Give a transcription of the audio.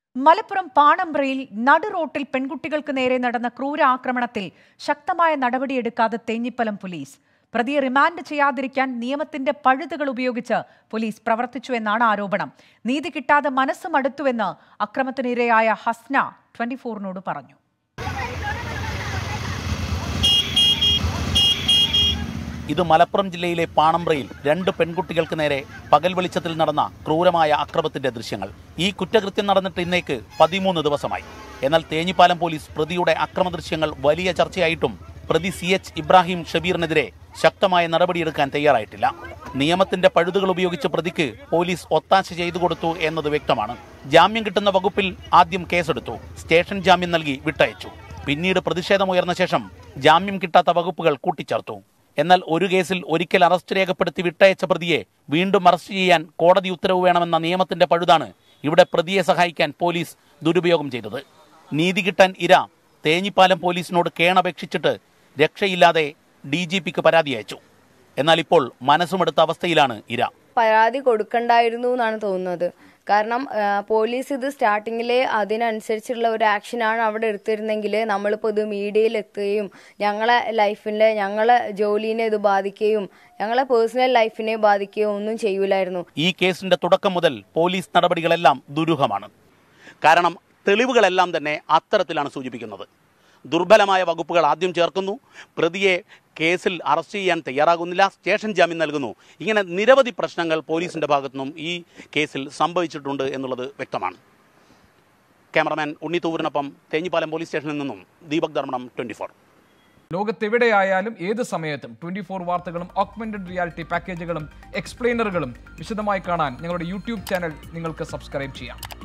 മലപ്പുറം പാണമ്പ്രയിൽ നടു റോട്ടിൽ പെൺകുട്ടികൾക്ക് നേരെ നടന്ന ക്രൂര ആക്രമണത്തിൽ ശക്തമായ നടപടിയെടുക്കാതെ തേഞ്ഞിപ്പലം പോലീസ് പ്രതിയെ റിമാൻഡ് ചെയ്യാതിരിക്കാൻ നിയമത്തിന്റെ പഴുതുകൾ ഉപയോഗിച്ച് പോലീസ് പ്രവർത്തിച്ചു എന്നാണ് ആരോപണം നീതി കിട്ടാതെ മനസ്സ് മടുത്തുവെന്ന് അക്രമത്തിനിരയായ ഹസ്ന ട്വന്റി ഫോറിനോട് പറഞ്ഞു ഇത് മലപ്പുറം ജില്ലയിലെ പാണമ്പ്രയിൽ രണ്ട് പെൺകുട്ടികൾക്ക് നേരെ പകൽ വെളിച്ചത്തിൽ നടന്ന ക്രൂരമായ അക്രമത്തിന്റെ ദൃശ്യങ്ങൾ ഈ കുറ്റകൃത്യം നടന്നിട്ട് ഇന്നേക്ക് പതിമൂന്ന് ദിവസമായി എന്നാൽ തേഞ്ഞിപ്പാലം പോലീസ് പ്രതിയുടെ അക്രമ ദൃശ്യങ്ങൾ വലിയ ചർച്ചയായിട്ടും പ്രതി സി എച്ച് ഇബ്രാഹിം ഷബീറിനെതിരെ ശക്തമായ നടപടിയെടുക്കാൻ തയ്യാറായിട്ടില്ല നിയമത്തിന്റെ പഴുതുകൾ ഉപയോഗിച്ച് പ്രതിക്ക് പോലീസ് ഒത്താശ ചെയ്തു കൊടുത്തു എന്നത് വ്യക്തമാണ് ജാമ്യം കിട്ടുന്ന വകുപ്പിൽ ആദ്യം കേസെടുത്തു സ്റ്റേഷൻ ജാമ്യം നൽകി വിട്ടയച്ചു പിന്നീട് പ്രതിഷേധമുയർന്ന ശേഷം ജാമ്യം കിട്ടാത്ത വകുപ്പുകൾ കൂട്ടിച്ചേർത്തു എന്നാൽ ഒരു കേസിൽ ഒരിക്കൽ അറസ്റ്റ് രേഖപ്പെടുത്തി വിട്ടയച്ച പ്രതിയെ വീണ്ടും അറസ്റ്റ് ചെയ്യാൻ കോടതി ഉത്തരവ് വേണമെന്ന നിയമത്തിന്റെ പഴുതാണ് ഇവിടെ പ്രതിയെ സഹായിക്കാൻ പോലീസ് ദുരുപയോഗം ചെയ്തത് നീതി കിട്ടാൻ ഇര തേഞ്ഞിപ്പാലം പോലീസിനോട് കേണപേക്ഷിച്ചിട്ട് രക്ഷയില്ലാതെ ഡി ജി പിക്ക് പരാതി അയച്ചു എന്നാൽ ഇപ്പോൾ മനസ്സുമെടുത്ത അവസ്ഥയിലാണ് ഇര പരാതി കൊടുക്കണ്ടായിരുന്നു എന്നാണ് തോന്നുന്നത് കാരണം ആ, പോലീസ് ഇത് സ്റ്റാർട്ടിങ്ങിലെ അതിനനുസരിച്ചുള്ള ഒരു ആക്ഷനാണ് അവിടെ എടുത്തിരുന്നെങ്കിൽ നമ്മളിപ്പോൾ ഇത് മീഡിയയിൽ എത്തുകയും ഞങ്ങളെ ലൈഫിൻ്റെ ഞങ്ങളെ ജോലീനെ ഇത് ബാധിക്കുകയും ഞങ്ങളെ പേഴ്സണൽ ലൈഫിനെ ബാധിക്കുകയോ ഒന്നും ചെയ്യൂലായിരുന്നു ഈ കേസിന്റെ തുടക്കം മുതൽ പോലീസ് നടപടികളെല്ലാം ദുരൂഹമാണ് കാരണം തെളിവുകളെല്ലാം തന്നെ അത്തരത്തിലാണ് സൂചിപ്പിക്കുന്നത് ദുർബലമായ വകുപ്പുകൾ ആദ്യം ചേർക്കുന്നു പ്രതിയെ കേസിൽ അറസ്റ്റ് ചെയ്യാൻ തയ്യാറാകുന്നില്ല സ്റ്റേഷൻ ജാമ്യം നൽകുന്നു ഇങ്ങനെ നിരവധി പ്രശ്നങ്ങൾ പോലീസിന്റെ ഭാഗത്തു നിന്നും ഈ കേസിൽ സംഭവിച്ചിട്ടുണ്ട് എന്നുള്ളത് വ്യക്തമാണ് ക്യാമറമാൻ ഉണ്ണിത്തൂരിനൊപ്പം തേഞ്ഞിപ്പാലം പോലീസ് സ്റ്റേഷനിൽ നിന്നും ദീപക് ധർമ്മണം ട്വന്റി ഫോർ ലോകത്തെവിടെയായാലും ഏത് സമയത്തും ട്വന്റി ഫോർ വാർത്തകളും ഓഗ്മെന്റഡ് റിയാലിറ്റി പാക്കേജുകളും എക്സ്പ്ലെയിനറുകളും വിശദമായി കാണാൻ ഞങ്ങളുടെ യൂട്യൂബ് ചാനൽ നിങ്ങൾക്ക് സബ്സ്ക്രൈബ് ചെയ്യാം